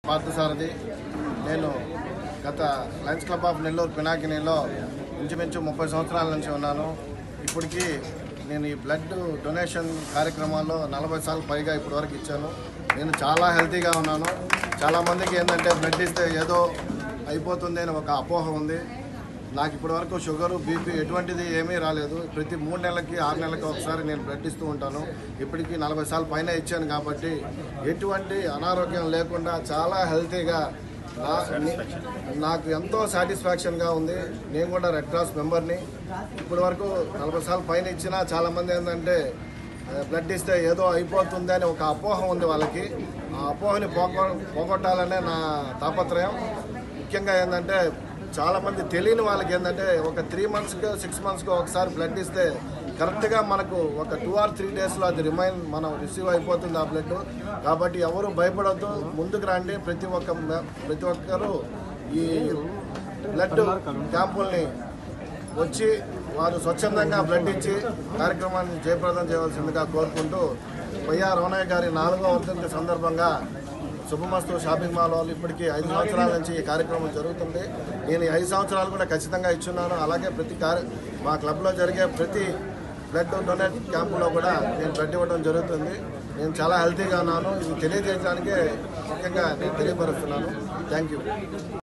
పార్థసారథి నేను గత lions club of Nellore పినాకినీలో ఇంచుమించు ముప్పై సంవత్సరాల నుంచి ఉన్నాను ఇప్పటికీ నేను ఈ బ్లడ్ డొనేషన్ కార్యక్రమాల్లో నలభై సార్లు పైగా ఇప్పటి వరకు ఇచ్చాను నేను చాలా హెల్తీగా ఉన్నాను చాలామందికి ఏంటంటే బ్లడ్ ఇస్తే ఏదో అయిపోతుంది అని ఒక అపోహ ఉంది నాకు ఇప్పటి వరకు షుగరు బీపీ ఎటువంటిది ఏమీ రాలేదు ప్రతి మూడు నెలలకి ఆరు నెలలకి ఒకసారి నేను బ్లడ్ ఇస్తూ ఉంటాను ఇప్పటికీ నలభై సార్లు పైన ఇచ్చాను కాబట్టి ఎటువంటి అనారోగ్యం లేకుండా చాలా హెల్తీగా నా- ని- నాకు ఎంతో సాటిస్ఫాక్షన్గా ఉంది నేను కూడా రెడ్ క్రాస్ మెంబర్ని ఇప్పటి వరకు నలభై సార్లు పైన ఇచ్చినా చాలామంది ఏంటంటే ఆ, బ్లడ్ ఇస్తే ఏదో అయిపోతుంది అని ఒక అపోహ ఉంది వాళ్ళకి ఆ అపోహని పోగొ పోగొట్టాలనే నా తాపత్రయం ముఖ్యంగా ఏంటంటే చాలా మంది తెలియని వాళ్ళకి ఏంటంటే ఒక త్రీ మంత్స్కి సిక్స్ మంత్స్కి ఒకసారి బ్లడ్ ఇస్తే కరెక్ట్గా మనకు ఒక టూ ఆర్ త్రీ డేస్లో అది రిమైన్ మనం రిసీవ్ అయిపోతుంది ఆ బ్లడ్ కాబట్టి ఎవరు భయపడొద్దు ముందుకు రండి ప్రతి ఒక్క మ- ప్రతి ఒక్కరు ఈ బ్లడ్ క్యాంపుల్ని వచ్చి వారు స్వచ్ఛందంగా బ్లడ్ ఇచ్చి కార్యక్రమాన్ని జయప్రదం చేయవలసిందిగా కోరుకుంటూ వైఆర్ రమణయ్య గారి నాలుగో వర్ధంతి సందర్భంగా శుభమస్తు షాపింగ్ మాల్ వాళ్ళు ఇప్పటికీ ఐదు సంవత్సరాల నుంచి ఈ కార్యక్రమం జరుగుతుంది నేను ఈ ఐదు సంవత్సరాలు కూడా ఖచ్చితంగా ఇచ్చున్నాను అలాగే ప్రతి కార్య మా క్లబ్లో జరిగే ప్రతి బ్లడ్ డొనేట్ క్యాంపులో కూడా నేను బ్లడ్ ఇవ్వడం జరుగుతుంది నేను చాలా హెల్తీగా ఉన్నాను ఇది తెలియజేయడానికే ముఖ్యంగా నేను తెలియపరుస్తున్నాను థ్యాంక్ యూ